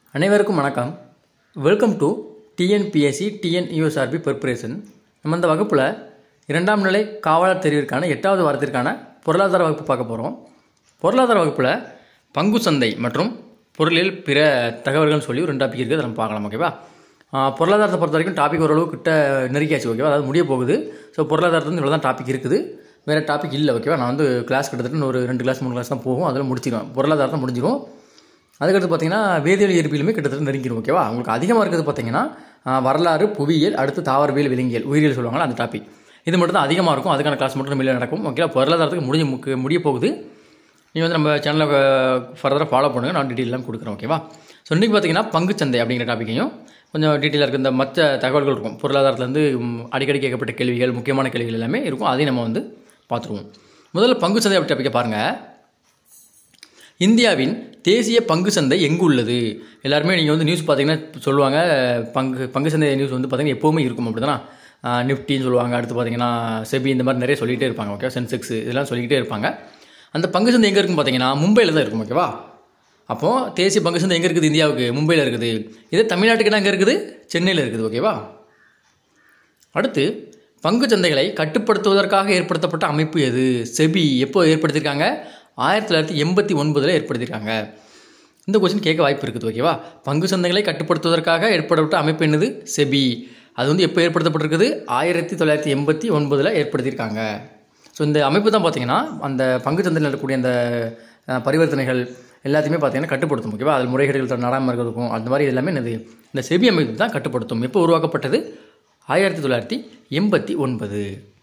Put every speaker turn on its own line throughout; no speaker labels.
அனைவருக்கும் வணக்கம் welcome to TNPSC TNUSRB preparation நம்ம இந்த வகுப்பில் இரண்டாம் நிலை காவலர் தெரிவிற்கான எட்டாவது வாரத்திற்கான பொருளாதார வகுப்பு பார்க்க போகிறோம் பொருளாதார வகுப்பில் பங்கு சந்தை மற்றும் பொருளியல் பிற தகவல்கள்னு சொல்லி ஒரு ரெண்டு டாபிக் இருக்குது அதை நம்ம பார்க்கலாம் ஓகேவா ஆ, பொருளாதாரத்தை பொறுத்த வரைக்கும் டாபிக் ஓரளவு கிட்ட நெருக்கியாச்சு ஓகேவா அதாவது முடிய போகுது ஸோ பொருளாதாரத்துல இவ்வளோ தான் டாபிக் இருக்குது வேறு டாபிக் இல்லை ஓகேவா நான் வந்து கிளாஸ் கிட்டத்தட்ட இன்னும் ஒரு ரெண்டு கிளாஸ் மூணு கிளாஸ் தான் போகும் அதில் முடிச்சிடுவேன் பொருளாதாரத்தை முடிஞ்சிடும் அதுக்கடுத்து பார்த்தீங்கன்னா வேதியியல் இயற்பியலுமே கிட்டத்தட்ட நெருங்கிடும் ஓகேவா உங்களுக்கு அதிகமாக இருக்கிறது பார்த்தீங்கன்னா ஆ, வரலாறு புவியியல் அடுத்து தாவரவியல் விலங்கியல் உயிரியல் சொல்லுவாங்களா அந்த டாபிக் இது மட்டும் தான் அதிகமாக இருக்கும் அதுக்கான கிளாஸ் மட்டும் நம்ம நடக்கும் ஓகேவா பொருளாதாரத்துக்கு முடிஞ்சு முக்கு- முடிய போகுது நீங்கள் வந்து நம்ம சேனலை ஃபர்தராக ஃபாலோ பண்ணுங்கள் நான் டீட்டெயில் எல்லாம் கொடுக்குறேன் ஓகேவா ஸோ இன்றைக்கி பார்த்தீங்கன்னா பங்குச்சந்தை அப்படிங்கிற டாப்பிக்கையும் கொஞ்சம் டீட்டெயிலாக இருக்குது இந்த மற்ற தகவல்கள் இருக்கும் பொருளாதாரத்துலேருந்து ம், அடிக்கடி கேட்கப்பட்ட கேள்விகள் முக்கியமான கேள்விகள் எல்லாமே இருக்கும் அதையும் நம்ம வந்து பார்த்துருவோம் முதல்ல பங்குச்சந்தை அப்படி டாப்பிக்கை பாருங்கள் இந்தியாவின் தேசிய பங்கு சந்தை எங்கு உள்ளது எல்லாருமே நீங்கள் வந்து நியூஸ் பார்த்தீங்கன்னா சொல்லுவாங்க பங்கு பங்கு சந்தை நியூஸ் வந்து பார்த்தீங்கன்னா எப்போவுமே இருக்கும் அப்படி தானே நிஃப்டின்னு சொல்லுவாங்க அடுத்து பார்த்தீங்கன்னா செபி இந்த மாதிரி நிறைய சொல்லிகிட்டே இருப்பாங்க ஓகே சென்செக்ஸ் இதெல்லாம் சொல்லிக்கிட்டே இருப்பாங்க அந்த பங்கு சந்தை எங்கே இருக்கும் பார்த்தீங்கன்னா மும்பையில் தான் இருக்கும் ஓகேவா அப்போது தேசிய பங்கு சந்தை எங்கே இருக்குது இந்தியாவுக்கு மும்பையில் இருக்குது இதே தமிழ்நாட்டுக்கு எங்கே இருக்குது சென்னையில் இருக்குது ஓகேவா அடுத்து பங்குச் சந்தைகளை கட்டுப்படுத்துவதற்காக ஏற்படுத்தப்பட்ட அமைப்பு எது செபி எப்போ ஏற்படுத்தியிருக்காங்க ஆயிரத்தி தொள்ளாயிரத்தி எண்பத்தி ஒன்பதில் ஏற்படுத்தியிருக்காங்க இந்த கொஸ்டின் கேட்க வாய்ப்பு இருக்குது ஓகேவா பங்கு சந்தைகளை கட்டுப்படுத்துவதற்காக ஏற்படப்பட்ட அமைப்பு என்னது செபி அது வந்து எப்போ ஏற்படுத்தப்பட்டிருக்குது ஆயிரத்தி தொள்ளாயிரத்தி எண்பத்தி ஒன்பதில் ஏற்படுத்தியிருக்காங்க ஸோ இந்த அமைப்பு தான் பார்த்தீங்கன்னா அந்த பங்கு சந்தையில் இருக்கக்கூடிய அந்த அஹ், பரிவர்த்தனைகள் எல்லாத்தையுமே பார்த்தீங்கன்னா கட்டுப்படுத்தும் ஓகேவா அதில் முறைகேடுகள் நடாமல் இருக்கிறதுக்கும் அந்த மாதிரி எல்லாமே என்னது இந்த செபி அமைப்பு தான் கட்டுப்படுத்தும் எப்போ உருவாக்கப்பட்டது ஆயிரத்தி தொள்ளாயிரத்தி எண்பத்தி ஒன்பது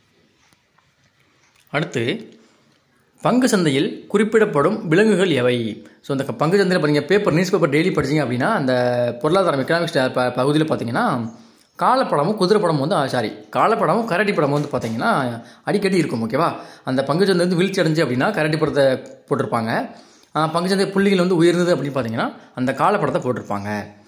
அடுத்து பங்கு சந்தையில் குறிப்பிடப்படும் விலங்குகள் எவை ஸோ அந்த பங்கு சந்தையில் பார்த்தீங்க பேப்பர் நியூஸ் பேப்பர் டெய்லி படிச்சீங்க அப்படின்னா அந்த பொருளாதாரம் எக்கனாமிக்ஸ் ப பகுதியில் பார்த்தீங்கன்னா காலப்படமும் குதிரை படமும் வந்து சாரி காலப்படமும் கரடி படமும் வந்து பார்த்தீங்கன்னா அடிக்கடி இருக்கும் ஓகேவா அந்த பங்கு சந்தை வந்து வீழ்ச்சி அடைஞ்சு அப்படின்னா கரடி படத்தை போட்டிருப்பாங்க ஆஹ் பங்கு சந்தை புள்ளிகள் வந்து உயர்ந்தது அப்படின்னு பார்த்தீங்கன்னா அந்த காலப்படத்தை போட்டிருப்பாங்க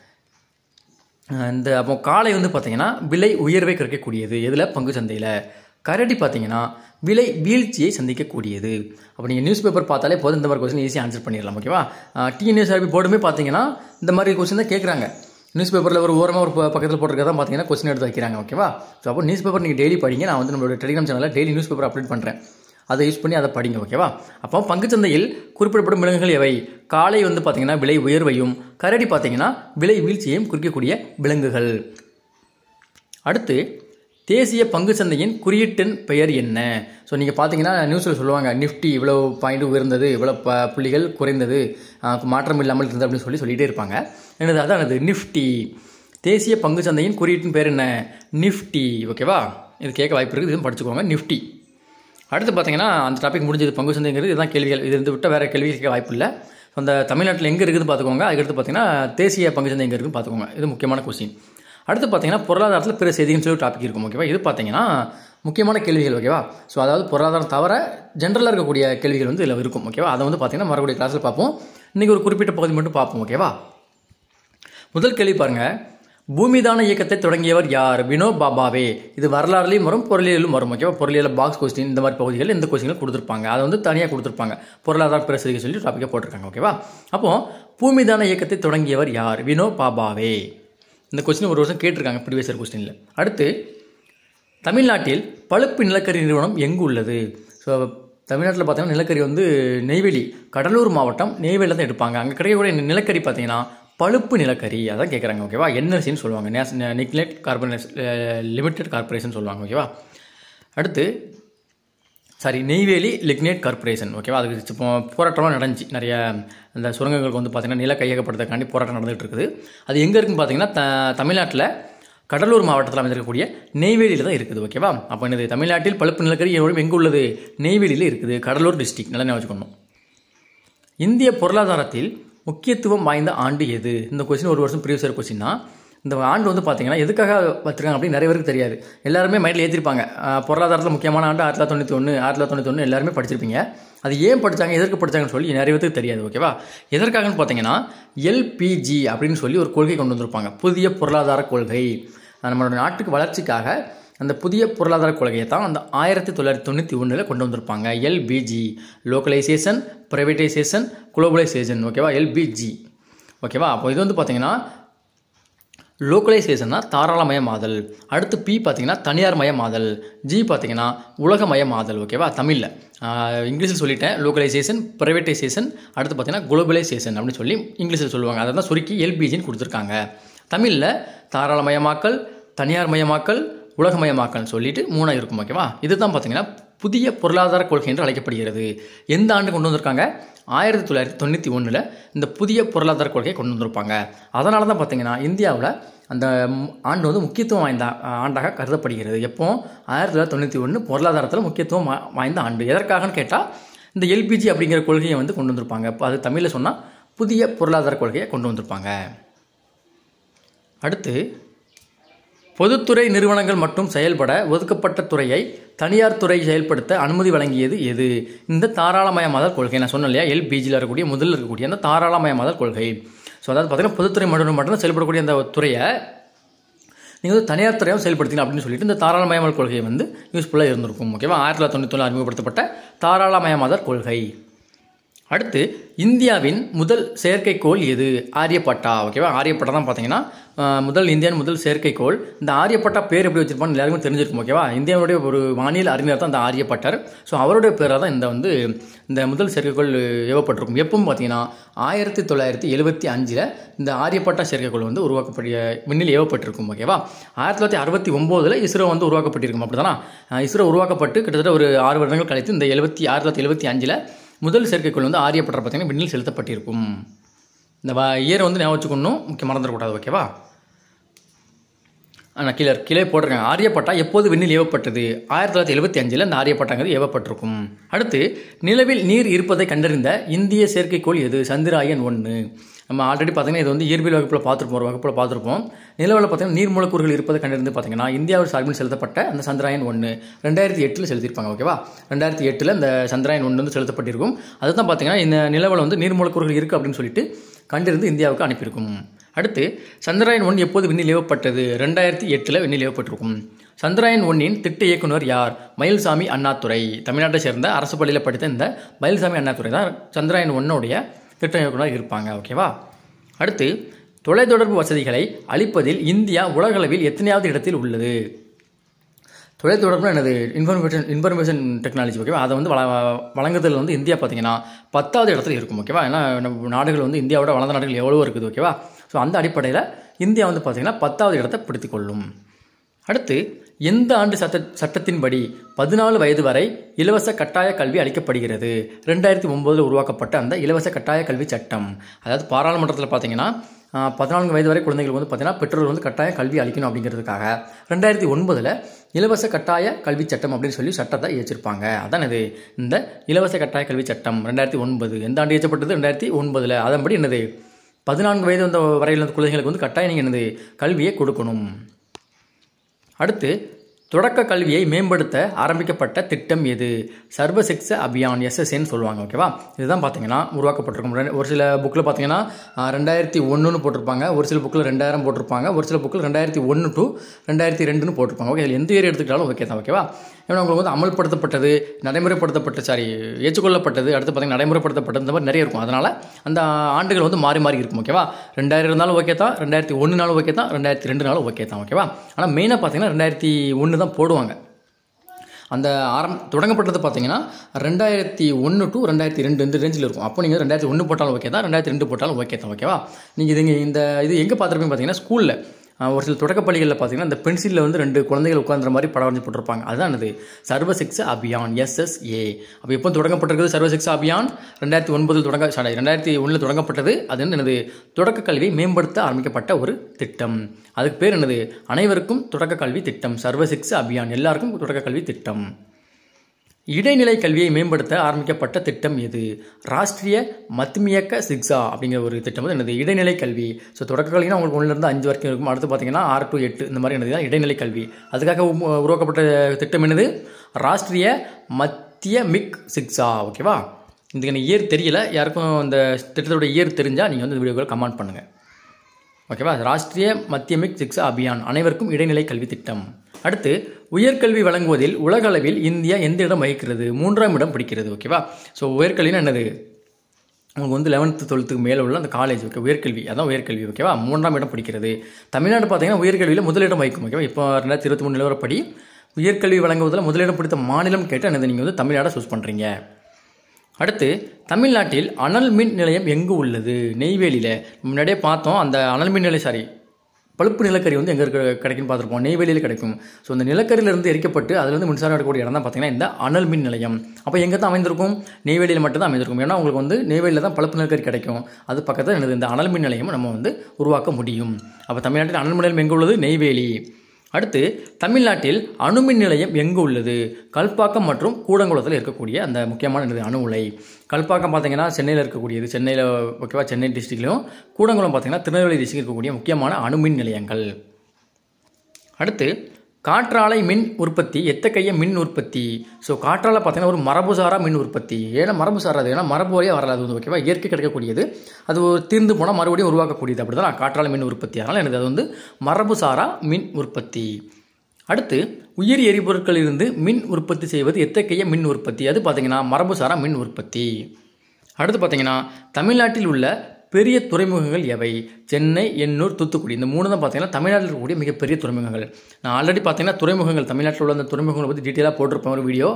அஹ் இந்த அப்போ காலை வந்து பார்த்தீங்கன்னா விலை உயர்வை கிடைக்கக்கூடியது எதில் பங்கு சந்தையில் கரடி பார்த்தீங்கன்னா விலை வீழ்ச்சியை சந்திக்கக்கூடியது அப்போ நீங்கள் நியூஸ் பேப்பர் பார்த்தாலே போதும் இந்த மாதிரி கொஸ்டின் ஈஸியாக ஆன்சர் பண்ணிடலாம் ஓகேவா டிஎன்எஸ்ஆர்பி போர்டுமே பார்த்தீங்கன்னா இந்த மாதிரி கொஸ்டின் தான் கேட்குறாங்க நியூஸ் பேப்பரில் ஒரு ஓரமாக ஒரு ப- பக்கத்தில் போட்டிருக்கதான் பார்த்தீங்கன்னா கொஸ்டின் எடுத்து வைக்கிறாங்க ஓகேவா ஸோ அப்போ நியூஸ் பேப்பர் நீங்கள் டெய்லி படிங்க நான் வந்து நம்மளோட டெலிகிராம் சேனலில் டெய்லி நியூஸ் பேப்பர் அப்டேட் பண்ணுறேன் அதை யூஸ் பண்ணி அதை படிங்க ஓகேவா அப்போ பங்குச்சந்தையில் குறிப்பிடப்படும் விலங்குகள் எவை காலை வந்து பார்த்தீங்கன்னா விலை உயர்வையும் கரடி பார்த்தீங்கன்னா விலை வீழ்ச்சியையும் குறிக்கக்கூடிய விலங்குகள் அடுத்து தேசிய பங்குச்சந்தையின் குறியீட்டின் பெயர் என்ன ஸோ நீங்கள் பார்த்தீங்கன்னா நியூஸில் சொல்லுவாங்க நிஃப்டி இவ்வளோ பாயிண்ட் உயர்ந்தது இவ்வளோ ப புள்ளிகள் குறைந்தது ஆஹ் மாற்றம் இல்லாமல் இருந்தது அப்படின்னு சொல்லி சொல்லிகிட்டே இருப்பாங்க என்னது அதான் அது நிஃப்டி தேசிய பங்குச்சந்தையின் குறியீட்டின் பேர் என்ன நிஃப்டி ஓகேவா இது கேட்க வாய்ப்பு இருக்குது இதுவும் படிச்சுக்கோங்க நிஃப்டி அடுத்து பார்த்தீங்கன்னா அந்த டாபிக் முடிஞ்சது பங்கு சந்தைங்கிறது இதுதான் கேள்விகள் இது இருந்து விட்டால் வேறு கேள்வி கேட்க வாய்ப்பு இல்லை அந்த தமிழ்நாட்டில் எங்கே இருக்குதுன்னு பார்த்துக்கோங்க அதுக்கடுத்து பார்த்தீங்கன்னா தேசிய பங்கு சந்தை எங்கே இருக்குன்னு பார்த்துக்கோங்க இது முக்கியமான கொஸ்டின் அடுத்து பார்த்தீங்கன்னா பொருளாதாரத்தில் பிற செய்தின்னு சொல்லி டாபிக் இருக்கும் ஓகேவா இது பார்த்தீங்கன்னா முக்கியமான கேள்விகள் ஓகேவா ஸோ அதாவது பொருளாதாரம் தவிர ஜென்ரலாக இருக்கக்கூடிய கேள்விகள் வந்து இதில் இருக்கும் ஓகேவா அதை வந்து பார்த்தீங்கன்னா மறுபடியும் கிளாஸில் பார்ப்போம் இன்றைக்கி ஒரு குறிப்பிட்ட பகுதி மட்டும் பார்ப்போம் ஓகேவா முதல் கேள்வி பாருங்க பூமிதான இயக்கத்தை தொடங்கியவர் யார் வினோ பாபாவே இது வரலாறுலையும் வரும் பொருளியலும் வரும் ஓகேவா பொருளியல் பாக்ஸ் கொஸ்டின் இந்த மாதிரி பகுதிகள் இந்த கொஸ்டின்கள் கொடுத்துருப்பாங்க அதை வந்து தனியாக கொடுத்துருப்பாங்க பொருளாதார பிரசதிகள் சொல்லி டாப்பிக்கை போட்டிருக்காங்க ஓகேவா அப்போ பூமிதான இயக்கத்தை தொடங்கியவர் யார் வினோ பாபாவே இந்த கொஸ்டின் ஒரு வருஷம் கேட்டிருக்காங்க ப்ரீவியஸ் இயர் கொஸ்டினில் அடுத்து தமிழ்நாட்டில் பழுப்பு நிலக்கரி நிறுவனம் எங்கு உள்ளது ஸோ தமிழ்நாட்டில் பார்த்தீங்கன்னா நிலக்கரி வந்து நெய்வேலி கடலூர் மாவட்டம் நெய்வேலியில் தான் எடுப்பாங்க அங்கே கிடைக்கக்கூடிய நிலக்கரி பார்த்தீங்கன்னா பழுப்பு நிலக்கரி அதான் கேட்குறாங்க ஓகேவா என்எல்சின்னு சொல்லுவாங்க நேஸ் நிக்லெட் கார்பரேஷன் லிமிடெட் கார்பரேஷன் சொல்லுவாங்க ஓகேவா அடுத்து சாரி நெய்வேலி லிக்னேட் கார்பரேஷன் ஓகேவா அதுக்கு இப்போ போராட்டம்லாம் நடந்துச்சு நிறைய இந்த சுரங்கங்களுக்கு வந்து பார்த்திங்கன்னா நில கையகப்படுத்துறதுக்காண்டி போராட்டம் நடந்துகிட்டு இருக்குது அது எங்கே இருக்குன்னு பார்த்தீங்கன்னா த தமிழ்நாட்டில் கடலூர் மாவட்டத்தில் அமைந்திருக்கக்கூடிய நெய்வேலியில் தான் இருக்குது ஓகேவா அப்போ என்னது தமிழ்நாட்டில் பழுப்பு நிலக்கரி எவ்வளவு எங்கே உள்ளது நெய்வேலியில் இருக்குது கடலூர் டிஸ்ட்ரிக்ட் நல்லா ஞாபகம் வச்சுக்கணும் இந்திய பொருளாதாரத்தில் முக்கியத்துவம் வாய்ந்த ஆண்டு எது இந்த கொஸ்டின் ஒரு வருஷம் ப்ரீவியஸ் இயர் கொஸ்டின் தான் இந்த ஆண்டு வந்து பார்த்தீங்கன்னா எதுக்காக வச்சிருக்காங்க அப்படின்னு நிறைய பேருக்கு தெரியாது எல்லாருமே மைண்டில் ஏற்றிருப்பாங்க பொருளாதாரத்தில் முக்கியமான ஆண்டு ஆயிரத்தி தொள்ளாயிரத்தி தொண்ணூற்றி ஒன்று ஆயிரத்தி தொள்ளாயிரத்தி தொண்ணூற்றி ஒன்று எல்லாருமே படிச்சிருப்பீங்க அது ஏன் படிச்சாங்க எதற்கு படிச்சாங்கன்னு சொல்லி நிறைய பேருக்கு தெரியாது ஓகேவா எதற்காகன்னு பார்த்தீங்கன்னா எல்பிஜி அப்படின்னு சொல்லி ஒரு கொள்கை கொண்டு வந்திருப்பாங்க புதிய பொருளாதார கொள்கை நம்மளோட நாட்டுக்கு வளர்ச்சிக்காக அந்த புதிய பொருளாதார கொள்கையை தான் அந்த ஆயிரத்தி தொள்ளாயிரத்தி தொண்ணூற்றி ஒன்றில் கொண்டு வந்திருப்பாங்க எல்பிஜி லோக்கலைசேஷன் ப்ரைவேட்டைசேஷன் குளோபலைசேஷன் ஓகேவா எல்பிஜி ஓகேவா அப்போ இது வந்து பார்த்தீங்கன்னா லோக்கலைசேஷன்னா தாராளமயமாதல் அடுத்து பி பார்த்தீங்கன்னா தனியார் மயமாதல் ஜி பார்த்தீங்கன்னா உலகமயமாதல் ஓகேவா தமிழில் இங்கிலீஷில் சொல்லிட்டேன் லோக்கலைசேஷன் ப்ரைவேட்டைசேஷன் அடுத்து பார்த்தீங்கன்னா குளோபலைசேஷன் அப்படின்னு சொல்லி இங்கிலீஷில் சொல்லுவாங்க அதை தான் சுருக்கி எல்பிஜின்னு கொடுத்துருக்காங்க தமிழில் தாராளமயமாக்கல் தனியார் மயமாக்கல் உலகமயமாக்கல்னு சொல்லிட்டு மூணாக இருக்கும் ஓகேவா இதுதான் பார்த்தீங்கன்னா புதிய பொருளாதார கொள்கை என்று அழைக்கப்படுகிறது எந்த ஆண்டு கொண்டு வந்திருக்காங்க ஆயிரத்தி தொள்ளாயிரத்தி தொண்ணூற்றி ஒன்றில் இந்த புதிய பொருளாதார கொள்கையை கொண்டு வந்திருப்பாங்க அதனால தான் பார்த்தீங்கன்னா இந்தியாவில் அந்த ம், ஆண்டு வந்து முக்கியத்துவம் வாய்ந்த ஆ- ஆண்டாக கருதப்படுகிறது எப்போ ஆயிரத்தி தொள்ளாயிரத்தி தொண்ணூற்றி ஒன்று பொருளாதாரத்தில் முக்கியத்துவம் வா- வாய்ந்த ஆண்டு எதற்காகன்னு கேட்டால் இந்த எல்பிஜி அப்படிங்கிற கொள்கையை வந்து கொண்டு வந்திருப்பாங்க இப்போ அது தமிழில் சொன்னால் புதிய பொருளாதார கொள்கையை கொண்டு வந்திருப்பாங்க அடுத்து பொதுத்துறை நிறுவனங்கள் மட்டும் செயல்பட ஒதுக்கப்பட்ட துறையை தனியார் துறை செயல்படுத்த அனுமதி வழங்கியது எது இந்த தாராளமயமாதல் கொள்கை நான் சொன்னேன் இல்லையா எல்பிஜியில் இருக்கக்கூடிய முதல்ல இருக்கக்கூடிய அந்த தாராளமயமாதல் கொள்கை ஸோ அதாவது பார்த்தீங்கன்னா பொதுத்துறை மட்டும் மட்டும் செயல்படக்கூடிய அந்த துறையை நீங்கள் வந்து தனியார் துறையாக செயல்படுத்திங்க அப்படின்னு சொல்லிட்டு இந்த தாராளமயமாதல் கொள்கை வந்து யூஸ்ஃபுல்லாக இருந்திருக்கும் ஓகேவா ஆயிரத்தி தொள்ளாயிரத்தி தொண்ணூற்றி அறிமுகப்படுத்தப்பட்ட தாராளமயமாதல் கொள்கை அடுத்து இந்தியாவின் முதல் செயற்கைக்கோள் எது ஆரியப்பட்டா ஓகேவா ஆரியப்பட்டா தான் பார்த்தீங்கன்னா அஹ், முதல் இந்தியாவின் முதல் செயற்கைக்கோள் இந்த ஆரியப்பட்டா பேர் எப்படி வச்சிருப்பான்னு எல்லாருக்கும் தெரிஞ்சிருக்கும் ஓகேவா இந்தியாவுடைய ஒரு வானியல் அறிஞர் தான் இந்த ஆரியப்பட்டர் ஸோ அவருடைய பேராக தான் இந்த வந்து இந்த முதல் செயற்கைக்கோள் ஏவப்பட்டிருக்கும் எப்பவும் பார்த்தீங்கன்னா ஆயிரத்தி தொள்ளாயிரத்தி எழுபத்தி அஞ்சில் இந்த ஆரியப்பட்டா செயற்கைக்கோள் வந்து உருவாக்கப்படிய விண்ணில் ஏவப்பட்டிருக்கும் ஓகேவா ஆயிரத்தி தொள்ளாயிரத்தி அறுபத்தி ஒம்போதில் இஸ்ரோ வந்து உருவாக்கப்பட்டிருக்கும் அப்படி தானே இஸ்ரோ உருவாக்கப்பட்டு கிட்டத்தட்ட ஒரு ஆறு வருடங்கள் கழித்து இந்த எழுபத்தி ஆயிரத்தி தொள்ளாயிரத்தி எழுபத்தி அஞ்சில் முதல் செயற்கைக்கோள் வந்து ஆரியப்பட்டர் பார்த்தீங்கன்னா விண்ணில் செலுத்தப்பட்டிருக்கும் இந்த இயரை வந்து ஞாபகம் வச்சுக்கணும் முக்கிய மறந்துடக்கூடாது ஓகேவா நான் கீழே கீழே போட்டிருக்காங்க ஆரியப்பட்டா எப்போது விண்ணில் ஏவப்பட்டது ஆயிரத்தி தொள்ளாயிரத்தி எழுபத்தி அஞ்சில் இந்த ஆரியப்பட்டாங்கிறது ஏவப்பட்டிருக்கும் அடுத்து நிலவில் நீர் இருப்பதை கண்டறிந்த இந்திய செயற்கைக்கோள் எது சந்திராயன் ஒன்று நம்ம ஆல்ரெடி பார்த்தீங்கன்னா இது வந்து இயற்பியல் வகுப்பில் பார்த்துருப்போம் ஒரு வகுப்பில் பார்த்துருப்போம் நிலவில் பார்த்தீங்கன்னா நீர் மூலக்கூறுகள் இருப்பதை கண்டறிந்து பார்த்தீங்கன்னா இந்தியாவில் சார்பில் செலுத்தப்பட்ட அந்த சந்திராயன் ஒன்று ரெண்டாயிரத்தி எட்டில் செலுத்தியிருப்பாங்க ஓகேவா ரெண்டாயிரத்தி எட்டில் இந்த சந்திராயன் ஒன்று வந்து செலுத்தப்பட்டிருக்கும் அதுதான் பார்த்தீங்கன்னா இந்த நிலவில் வந்து நீர் மூலக்கூறுகள் இருக்குது அப்படின்னு சொல்லிட்டு கண்டறிந்து இந்தியாவுக்கு அனுப்பியிருக்கும் அடுத்து சந்திராயன் ஒன் எப்போது விண்ணில் ஏவப்பட்டது ரெண்டாயிரத்தி எட்டில் விண்ணில் ஏவப்பட்டிருக்கும் சந்திராயன் ஒன்னின் திட்ட இயக்குனர் யார் மயில்சாமி அண்ணாதுரை தமிழ்நாட்டை சேர்ந்த அரசு பள்ளியில் படித்த இந்த மயில்சாமி அண்ணாதுரை தான் சந்திராயன் ஒன்னுடைய திட்ட இயக்குனர் இருப்பாங்க ஓகேவா அடுத்து தொலைத்தொடர்பு வசதிகளை அளிப்பதில் இந்தியா உலகளவில் எத்தனையாவது இடத்தில் உள்ளது தொலைத்தொடர்பு என்னது இன்ஃபர்மேஷன் இன்ஃபர்மேஷன் டெக்னாலஜி ஓகேவா அதை வந்து வள வழங்குதல் வந்து இந்தியா பார்த்தீங்கன்னா பத்தாவது இடத்துல இருக்கும் ஓகேவா ஏன்னா நம்ம நாடுகள் வந்து இந்தியாவோட வளர்ந்த நாடுகள் எவ்வளவோ இருக்குது ஓகேவா ஸோ அந்த அடிப்படையில் இந்தியா வந்து பார்த்தீங்கன்னா பத்தாவது இடத்தை பிடித்துக் கொள்ளும் அடுத்து எந்த ஆண்டு சட்ட சட்டத்தின்படி பதினாலு வயது வரை இலவச கட்டாய கல்வி அளிக்கப்படுகிறது ரெண்டாயிரத்தி ஒம்போதில் உருவாக்கப்பட்ட அந்த இலவச கட்டாய கல்வி சட்டம் அதாவது பாராளுமன்றத்தில் பார்த்தீங்கன்னா ஆஹ், பதினான்கு வயது வரை குழந்தைகளுக்கு வந்து பார்த்தீங்கன்னா பெற்றோர்கள் வந்து கட்டாய கல்வி அளிக்கணும் அப்படிங்கிறதுக்காக ரெண்டாயிரத்தி ஒன்பதில் இலவச கட்டாய கல்வி சட்டம் அப்படின்னு சொல்லி சட்டத்தை இயற்றிருப்பாங்க அதான் இது இந்த இலவச கட்டாய கல்வி சட்டம் ரெண்டாயிரத்தி ஒன்பது எந்த ஆண்டு இயற்றப்பட்டது ரெண்டாயிரத்தி ஒன்பதில் அதன்படி என்னது பதினான்கு வயது வந்த வரையில் இருந்த குழந்தைகளுக்கு வந்து கட்டாயம் நீங்கள் என்னது கல்வியை கொடுக்கணும் அடுத்து தொடக்க கல்வியை மேம்படுத்த ஆரம்பிக்கப்பட்ட திட்டம் எது சர்வசிக்ஷ அபியான் எஸ்எஸ்ஏன்னு சொல்லுவாங்க ஓகேவா இதுதான் பார்த்தீங்கன்னா உருவாக்கப்பட்டிருக்கும் ரெண்டு- ஒரு சில புக்கில் பார்த்தீங்கன்னா ஆஹ், ரெண்டாயிரத்தி ஒன்றுன்னு போட்டிருப்பாங்க ஒரு சில புக்கில் ரெண்டாயிரம் போட்டிருப்பாங்க ஒரு சில புக்கில் ரெண்டாயிரத்தி ஒன்று டு ரெண்டாயிரத்தி ரெண்டுன்னு போட்டிருப்பாங்க ஓகே இதில் எந்த இயர் எடுத்துக்கிட்டாலும் ஓகே தான் ஓகேவா ஏன்னா உங்களுக்கு வந்து அமல்படுத்தப்பட்டது நடைமுறைப்படுத்தப்பட்ட சாரி ஏற்றுக்கொள்ளப்பட்டது அடுத்து பார்த்தீங்கன்னா நடைமுறைப்படுத்தப்பட்டது இந்த மாதிரி நிறைய இருக்கும் அதனால் அந்த ஆண்டுகள் வந்து மாறி மாறி இருக்கும் ஓகேவா ரெண்டாயிரம் இருந்தாலும் ஓகே தான் ரெண்டாயிரத்தி ஒன்றுனாலும் ஓகே தான் ரெண்டாயிரத்தி ரெண்டுனாலும் ஓகே தான் ஓகேவா ஆனால் மெயினாக பார்த்தீங்கன்னா ரெண்டாயிரத்தி ஒன்று தான் போடுவாங்க அந்த ஆரம் தொடங்கப்பட்டது பார்த்தீங்கன்னா ரெண்டாயிரத்தி ஒன்று டு ரெண்டாயிரத்தி ரெண்டு இந்த ரேஞ்சில் இருக்கும் அப்போ நீங்கள் ரெண்டாயிரத்தி ஒன்று போட்டாலும் ஓகே தான் ரெண்டாயிரத்தி ரெண்டு போட்டாலும் ஓகே தான் ஓகேவா நீங்கள் இது இங்க இந்த இது எங்கே பார்த்துருப்பீங்க பார்த்தீங்கன்னா ஸ்கூலில் ஒரு சில தொடக்கப் பள்ளிகளில் பார்த்தீங்கன்னா இந்த பென்சிலில் வந்து ரெண்டு குழந்தைகள் உட்காந்துற மாதிரி படம் வரைஞ்சி போட்டிருப்பாங்க அதுதான் இது சர்வசிக்ஷ அபியான் எஸ்எஸ்ஏ அப்போ எப்போ தொடங்கப்பட்டிருக்குது சர்வசிக்ஷா அபியான் ரெண்டாயிரத்தி ஒன்பதில் தொடங்க சாரி ரெண்டாயிரத்தி ஒன்றில் தொடங்கப்பட்டது அது வந்து என்னது தொடக்க கல்வியை மேம்படுத்த ஆரம்பிக்கப்பட்ட ஒரு திட்டம் அதுக்கு பேர் என்னது அனைவருக்கும் தொடக்க கல்வி திட்டம் சர்வசிக்ஷ அபியான் எல்லாருக்கும் தொடக்க கல்வி திட்டம் இடைநிலை கல்வியை மேம்படுத்த ஆரம்பிக்கப்பட்ட திட்டம் எது ராஷ்டிரிய மத்மியக்க சிக்ஷா அப்படிங்கிற ஒரு திட்டம் வந்து என்னது இடைநிலை கல்வி ஸோ தொடக்க கல்வினா உங்களுக்கு ஒன்றுலேருந்து அஞ்சு வரைக்கும் இருக்கும் அடுத்து பார்த்தீங்கன்னா ஆறு டு எட்டு இந்த மாதிரி என்னது தான் இடைநிலை கல்வி அதுக்காக உம் உருவாக்கப்பட்ட திட்டம் என்னது ராஷ்டிரிய மத்திய மிக் சிக்ஷா ஓகேவா இதுக்கு எனக்கு இயர் தெரியல யாருக்கும் இந்த திட்டத்தோட இயர் தெரிஞ்சால் நீங்கள் வந்து இந்த வீடியோக்களை கமெண்ட் பண்ணுங்கள் ஓகேவா ராஷ்டிரிய மத்தியமிக் சிக்ஷா அபியான் அனைவருக்கும் இடைநிலை கல்வி திட்டம் அடுத்து உயர்கல்வி வழங்குவதில் உலக அளவில் இந்தியா எந்த இடம் வகிக்கிறது மூன்றாம் இடம் பிடிக்கிறது ஓகேவா ஸோ உயர்கல்வினா என்னது உங்களுக்கு வந்து லெவன்த்து டுவெல்த்துக்கு மேலே உள்ள அந்த காலேஜ் ஓகே உயர்கல்வி அதான் உயர்கல்வி ஓகேவா மூன்றாம் இடம் பிடிக்கிறது தமிழ்நாடு பார்த்தீங்கன்னா உயர்கல்வியில் முதலிடம் வைக்கும் ஓகேவா இப்போ ரெண்டாயிரத்தி இருபத்தி மூணு நிலவரப்படி உயர்கல்வி வழங்குவதில் முதலிடம் பிடித்த மாநிலம் கேட்டு என்னது நீங்கள் வந்து தமிழ்நாடை சூஸ் பண்ணுறீங்க அடுத்து தமிழ்நாட்டில் அனல் மின் நிலையம் எங்கு உள்ளது நெய்வேலியில் முன்னாடியே பார்த்தோம் அந்த அனல் மின் நிலையம் சாரி பழுப்பு நிலக்கரி வந்து எங்கே இருக்க கிடைக்குன்னு பார்த்துருப்போம் நெய்வேலியில் கிடைக்கும் ஸோ அந்த நிலக்கரியிலிருந்து எரிக்கப்பட்டு அதுலேருந்து மின்சாரம் எடுக்கக்கூடிய இடம் தான் பார்த்தீங்கன்னா இந்த அனல் மின் நிலையம் அப்போ எங்கே தான் அமைந்திருக்கும் நெய்வேலியில் மட்டும் தான் அமைந்திருக்கும் ஏன்னா உங்களுக்கு வந்து நெய்வேலியில் தான் பழுப்பு நிலக்கரி கிடைக்கும் அது பக்கத்தில் எனது இந்த அனல் மின் நிலையம் நம்ம வந்து உருவாக்க முடியும் அப்போ தமிழ்நாட்டில் அனல் மின் நிலையம் எங்கே உள்ளது நெய்வேலி அடுத்து தமிழ்நாட்டில் அணுமின் நிலையம் எங்கு உள்ளது கல்பாக்கம் மற்றும் கூடங்குளத்தில் இருக்கக்கூடிய அந்த முக்கியமான இது அணு உலை கல்பாக்கம் பார்த்தீங்கன்னா சென்னையில் இருக்கக்கூடியது சென்னையில் ஓகேவா சென்னை டிஸ்ட்ரிக்ட்லையும் கூடங்குளம் பார்த்தீங்கன்னா திருநெல்வேலி டிஸ்ட்ரிக்ட் இருக்கக்கூடிய முக்கியமான அணுமின் நிலையங்கள் அடுத்து காற்றாலை மின் உற்பத்தி எத்தகைய மின் உற்பத்தி ஸோ காற்றாலை பார்த்தீங்கன்னா ஒரு மரபுசாரா மின் உற்பத்தி ஏன்னா மரபுசாரா அது ஏன்னா மரபு வழியாக வரல அது வந்து ஓகேவா இயற்கை கிடைக்கக்கூடியது அது ஒரு தீர்ந்து போனால் மறுபடியும் உருவாக்கக்கூடியது அப்படி தான் காற்றாலை மின் உற்பத்தி அதனால் எனக்கு அது வந்து மரபுசாரா மின் உற்பத்தி அடுத்து உயிரி எரிபொருட்களிலிருந்து மின் உற்பத்தி செய்வது எத்தகைய மின் உற்பத்தி அது பார்த்தீங்கன்னா மரபுசாரா மின் உற்பத்தி அடுத்து பார்த்தீங்கன்னா தமிழ்நாட்டில் உள்ள பெரிய துறைமுகங்கள் எவை சென்னை எண்ணூர் தூத்துக்குடி இந்த மூணு தான் பார்த்தீங்கன்னா தமிழ்நாட்டில் இருக்கக்கூடிய மிகப்பெரிய துறைமுகங்கள் நான் ஆல்ரெடி பார்த்தீங்கன்னா துறைமுகங்கள் தமிழ்நாட்டில் உள்ள அந்த துறைமுகங்களை பற்றி டீட்டெயிலாக போட்டிருப்பேன் ஒரு வீடியோ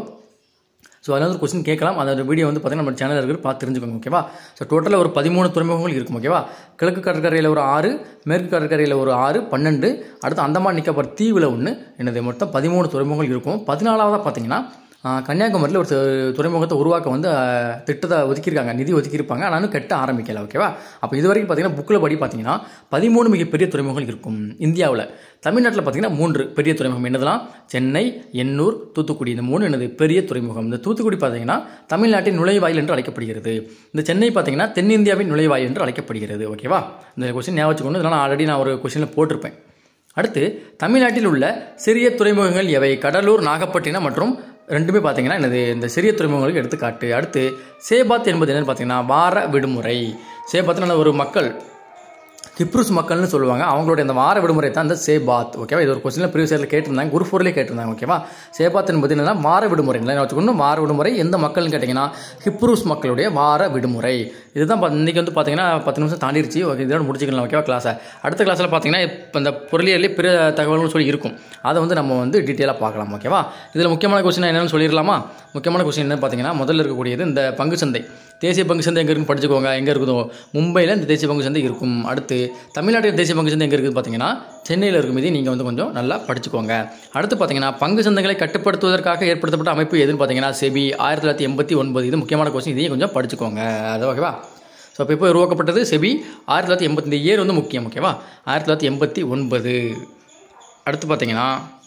ஸோ அதனால் ஒரு கொஸ்டின் கேட்கலாம் அந்த வீடியோ வந்து பார்த்தீங்கன்னா நம்ம சேனலில் இருக்கிற பார்த்து தெரிஞ்சுக்கோங்க ஓகேவா ஸோ டோட்டலாக ஒரு பதிமூணு துறைமுகங்கள் இருக்கும் ஓகேவா கிழக்கு கடற்கரையில் ஒரு ஆறு மேற்கு கடற்கரையில் ஒரு ஆறு பன்னெண்டு அடுத்து அந்தமான் நிக்கோபார் தீவில் ஒன்று என்னது மொத்தம் பதிமூணு துறைமுகங்கள் இருக்கும் பதினாலாவதாக பார்த்தீங்கன்னா ஆஹ், கன்னியாகுமரியில் ஒரு து- துறைமுகத்தை உருவாக்க வந்து ஆஹ், திட்டத்தை ஒதுக்கியிருக்காங்க நிதி ஒதுக்கியிருப்பாங்க ஆனாலும் கட்ட ஆரம்பிக்கல ஓகேவா அப்போ இது வரைக்கும் பார்த்தீங்கன்னா புக்கில் படி பார்த்தீங்கன்னா பதிமூணு மிகப்பெரிய துறைமுகங்கள் இருக்கும் இந்தியாவில் தமிழ்நாட்டில் பார்த்தீங்கன்னா மூன்று பெரிய துறைமுகம் என்னதெல்லாம் சென்னை எண்ணூர் தூத்துக்குடி இந்த மூணு என்னது பெரிய துறைமுகம் இந்த தூத்துக்குடி பார்த்தீங்கன்னா தமிழ்நாட்டின் நுழைவாயில் என்று அழைக்கப்படுகிறது இந்த சென்னை பார்த்தீங்கன்னா தென்னிந்தியாவின் நுழைவாயில் என்று அழைக்கப்படுகிறது ஓகேவா இந்த கொஸ்டின் ஞாபகம் வச்சுக்கணும் இதெல்லாம் ஆல்ரெடி நான் ஒரு கொஸ்டினில் போட்டிருப்பேன் அடுத்து தமிழ்நாட்டில் உள்ள சிறிய துறைமுகங்கள் எவை கடலூர் நாகப்பட்டினம் மற்றும் ரெண்டுமே பார்த்தீங்கன்னா என்னது இந்த சிறிய துறைமுகங்களுக்கு எடுத்துக்காட்டு அடுத்து சேபாத் என்பது என்னன்னு பார்த்தீங்கன்னா வார விடுமுறை சேபாத்னா ஒரு மக்கள் கிப்ரூஸ் மக்கள்னு சொல்லுவாங்க அவங்களுடைய அந்த வார விடுமுறை தான் இந்த சேபாத் ஓகேவா இது ஒரு கொஸ்டினில் ப்ரீவியஸ் இயரில் கேட்டிருந்தாங்க குரு ஃபோர்லேயே கேட்டிருந்தாங்க ஓகேவா சேபாத் என்பது என்னன்னா வார விடுமுறை இல்லை வச்சுக்கணும் வார விடுமுறை எந்த மக்கள்னு கேட்டிங்கன்னா ஹிப்ரூஸ் மக்களுடைய வார விடுமுறை இதுதான் பா- இன்னைக்கு வந்து பார்த்தீங்கன்னா பத்து நிமிஷம் தாண்டிருச்சு ஓகே இதோட முடிச்சுக்கலாம் ஓகேவா கிளாஸை அடுத்த கிளாஸில் பார்த்தீங்கன்னா இப்போ இந்த பொருளியலே பிற தகவல்கள் சொல்லி இருக்கும் அதை வந்து நம்ம வந்து டீட்டெயிலாக பார்க்கலாம் ஓகேவா இதில் முக்கியமான கொஸ்டின் என்னன்னு சொல்லிடலாமா முக்கியமான கொஸ்டின் என்னன்னு பார்த்தீங்கன்னா முதல்ல இருக்கக்கூடியது இந்த பங்கு சந்தை தேசிய பங்கு சந்தை எங்கே இருக்குன்னு படிச்சுக்கோங்க எங்கே இருக்குதோ மும்பையில் இந்த தேசிய பங்கு சந்தை இருக்கும் அடுத்து தமிழ்நாட்டில் தேசிய பங்கு சந்தை எங்கே இருக்குது பார்த்தீங்கன்னா சென்னையில் இருக்கும் இது நீங்கள் வந்து கொஞ்சம் நல்லா படிச்சுக்கோங்க அடுத்து பார்த்தீங்கன்னா பங்கு சந்தைகளை கட்டுப்படுத்துவதற்காக ஏற்படுத்தப்பட்ட அமைப்பு எதுன்னு பார்த்தீங்கன்னா செபி ஆயிரத்தி தொள்ளாயிரத்தி எண்பத்தி ஒன்பது இது முக்கியமான கொஸ்டின் இதையும் கொஞ்சம் படிச்சுக்கோங்க அது ஓகேவா ஸோ அப்போ இப்போ உருவாக்கப்பட்டது செபி ஆயிரத்தி தொள்ளாயிரத்தி எண்பத்தி இந்த இயர் வந்து முக்கியம் ஓகேவா ஆயிரத்தி தொள்ளாயிரத்தி எண்பத்தி ஒன்பது அடுத்து பார்த்தீங்கன்னா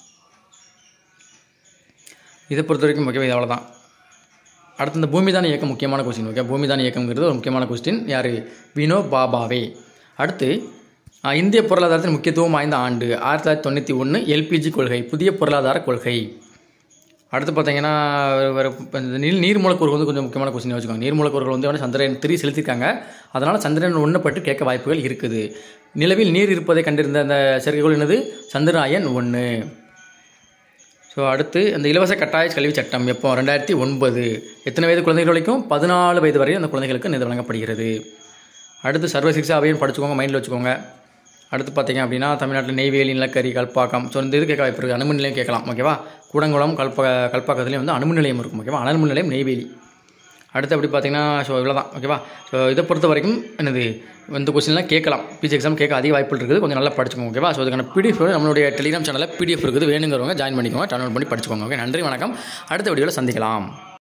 இதை பொறுத்த வரைக்கும் ஓகேவா இது அவ்வளோதான் அடுத்து இந்த பூமிதான இயக்கம் முக்கியமான கொஸ்டின் ஓகே பூமிதான இயக்கம்ங்கிறது ஒரு முக்கியமான கொஸ்டின் யார் வினோ பாபாவே அடுத்து ஆ, இந்திய பொருளாதாரத்தின் முக்கியத்துவம் வாய்ந்த ஆண்டு ஆயிரத்தி தொள்ளாயிரத்தி தொண்ணூற்றி ஒன்று எல்பிஜி கொள்கை புதிய பொருளாதார கொள்கை அடுத்து பார்த்தீங்கன்னா வேறு இப்ப இந்த நீர் நீர் மூலக்கூறுகள் வந்து கொஞ்சம் முக்கியமான கொஸ்டின் வச்சுக்கோங்க நீர் மூலக்கூறுகள் வந்து வந்து சந்திரன் த்ரீ செலுத்திருக்காங்க அதனால் சந்திரன் ஒன்று பட்டு கேட்க வாய்ப்புகள் இருக்குது நிலவில் நீர் இருப்பதை கண்டிருந்த அந்த செயற்கைக்கோள் என்னது சந்திராயன் ஒன்று ஸோ அடுத்து அந்த இலவச கட்டாய கல்வி சட்டம் எப்போ ரெண்டாயிரத்தி ஒன்பது எத்தனை வயது குழந்தைகள் வரைக்கும் பதினாலு வயது வரை அந்த குழந்தைகளுக்கு இது வழங்கப்படுகிறது அடுத்து சர்வ சிக்ஷா அவையும் படிச்சுக்கோங்க மைண்டில் வச்சுக்கோங்க அடுத்து பார்த்தீங்க அப்படின்னா தமிழ்நாட்டில் நெய்வேலி நிலக்கரி கல்பாக்கம் ஸோ இந்த இது கேட்க வாய்ப்பு இருக்குது அணுமின் நிலையம் கேட்கலாம் ஓகேவா கூடங்குளம் கல்ப கல்பாக்கத்துலேயும் வந்து அணுமின் நிலையம் இருக்கும் ஓகேவா அணுமின் நிலையம் நெய்வேலி அடுத்து அப்படி பார்த்தீங்கன்னா ஸோ இவ்வளோ தான் ஓகேவா ஸோ இதை பொறுத்த வரைக்கும் என்னது இந்த கொஸ்டின்லாம் கேட்கலாம் பிஜி எக்ஸாம் கேட்க அதிக வாய்ப்புகள் இருக்குது கொஞ்சம் நல்லா படிச்சுக்கோங்க ஓகேவா ஸோ அதுக்கான பிடிஎஃப் நம்மளுடைய டெலிகிராம் சேனலில் பிடிஎஃப் இருக்குது வேணுங்கிறவங்க ஜாயின் பண்ணிக்கோங்க டவுன்லோட் பண்ணி படிச்சுக்கோங்க ஓகே நன்றி வணக்கம் அடுத்த வீடியோவில் சந்திக்கலாம்